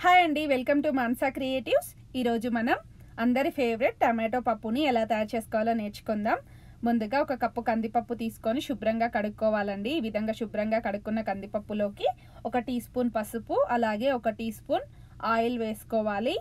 hi అండి welcome to Mansa creatives ఈరోజు మనం అందరి ఫేవరెట్ టమాటో పప్పుని ఎలా తయారు చేసుకోవాలో నేర్చుకుందాం ముందుగా ఒక కప్పు కందిపప్పు తీసుకొని శుభ్రంగా కడుక్కోవాలండి ఈ విధంగా శుభ్రంగా కడుక్కున్న కందిపప్పులోకి ఒక టీ స్పూన్ పసుపు అలాగే ఒక టీ స్పూన్ ఆయిల్ వేసుకోవాలి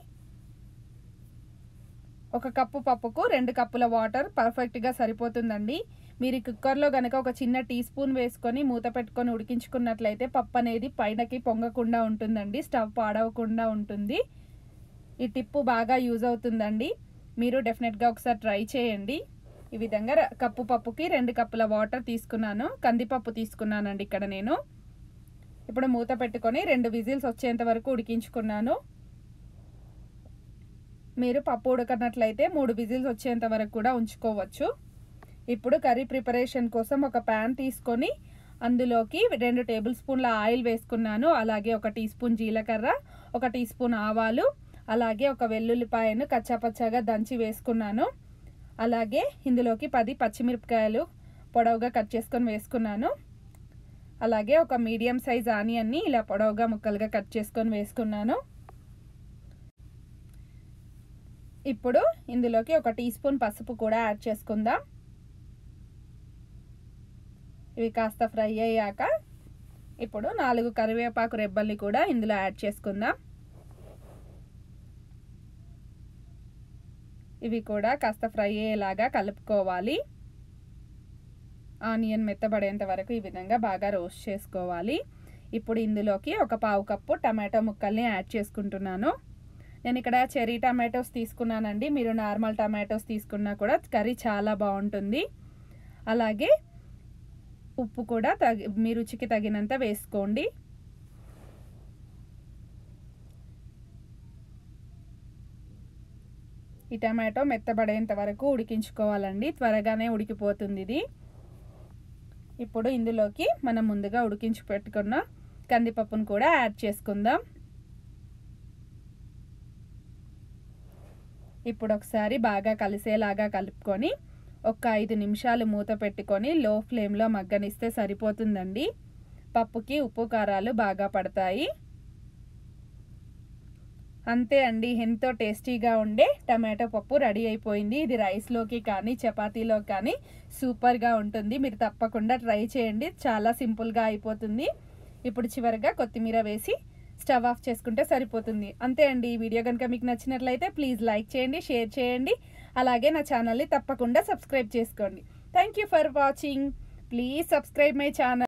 ఒక కప్పు పప్పుకు రెండు కప్పుల వాటర్ పర్ఫెక్ట్గా సరిపోతుందండి మీరు కుక్కర్లో కనుక ఒక చిన్న టీ స్పూన్ వేసుకొని మూత పెట్టుకొని ఉడికించుకున్నట్లయితే పప్పు అనేది పైనకి పొంగకుండా ఉంటుందండి స్టవ్ పాడవకుండా ఉంటుంది ఈ టిప్పు బాగా యూజ్ అవుతుందండి మీరు డెఫినెట్గా ఒకసారి ట్రై చేయండి ఈ విధంగా కప్పు పప్పుకి రెండు కప్పుల వాటర్ తీసుకున్నాను కందిపప్పు తీసుకున్నానండి ఇక్కడ నేను ఇప్పుడు మూత పెట్టుకొని రెండు విజిల్స్ వచ్చేంత వరకు ఉడికించుకున్నాను మీరు పప్పు ఉడకనట్లయితే మూడు విజిల్స్ వచ్చేంత వరకు కూడా ఉంచుకోవచ్చు ఇప్పుడు కర్రీ ప్రిపరేషన్ కోసం ఒక ప్యాన్ తీసుకొని అందులోకి రెండు టేబుల్ స్పూన్ల ఆయిల్ వేసుకున్నాను అలాగే ఒక టీ స్పూన్ జీలకర్ర ఒక టీ స్పూన్ ఆవాలు అలాగే ఒక వెల్లుల్లిపాయను కచ్చాపచ్చాగా దంచి వేసుకున్నాను అలాగే ఇందులోకి పది పచ్చిమిరపకాయలు పొడవుగా కట్ చేసుకొని వేసుకున్నాను అలాగే ఒక మీడియం సైజ్ ఆనియన్ని ఇలా పొడవుగా ముక్కలుగా కట్ చేసుకొని వేసుకున్నాను ఇప్పుడు ఇందులోకి ఒక టీ స్పూన్ పసుపు కూడా యాడ్ చేసుకుందాం ఇవి కాస్త ఫ్రై అయ్యాక ఇప్పుడు నాలుగు కరివేపాకు రెబ్బల్ని కూడా ఇందులో యాడ్ చేసుకుందాం ఇవి కూడా కాస్త ఫ్రై అయ్యేలాగా కలుపుకోవాలి ఆనియన్ మెత్తబడేంత వరకు ఈ విధంగా బాగా రోస్ట్ చేసుకోవాలి ఇప్పుడు ఇందులోకి ఒక పావు కప్పు టమాటో ముక్కల్ని యాడ్ చేసుకుంటున్నాను నేను ఇక్కడ చెరీ టమాటోస్ తీసుకున్నానండి మీరు నార్మల్ టమాటోస్ తీసుకున్నా కూడా కర్రీ చాలా బాగుంటుంది అలాగే ఉప్పు కూడా తగి మీ రుచికి తగినంత వేసుకోండి ఈ టమాటో మెత్తబడేంత వరకు ఉడికించుకోవాలండి త్వరగానే ఉడికిపోతుంది ఇది ఇప్పుడు ఇందులోకి మనం ముందుగా ఉడికించి పెట్టుకున్న కందిపప్పును కూడా యాడ్ చేసుకుందాం ఇప్పుడు ఒకసారి బాగా కలిసేలాగా కలుపుకొని ఒక ఐదు నిమిషాలు మూత పెట్టుకొని లో ఫ్లేమ్లో మగ్గనిస్తే సరిపోతుందండి పప్పుకి ఉప్పు కారాలు బాగా పడతాయి అంతే అండి ఎంతో టేస్టీగా ఉండే టమాటో పప్పు రెడీ అయిపోయింది ఇది రైస్లోకి కానీ చపాతీలో కానీ సూపర్గా ఉంటుంది మీరు తప్పకుండా ట్రై చేయండి చాలా సింపుల్గా అయిపోతుంది ఇప్పుడు చివరిగా కొత్తిమీర వేసి స్టవ్ ఆఫ్ చేసుకుంటే సరిపోతుంది అంతే అండి ఈ వీడియో కనుక మీకు నచ్చినట్లయితే ప్లీజ్ లైక్ చేయండి షేర్ చేయండి అలాగే నా ఛానల్ని తప్పకుండా సబ్స్క్రైబ్ చేసుకోండి thank for watching please subscribe my channel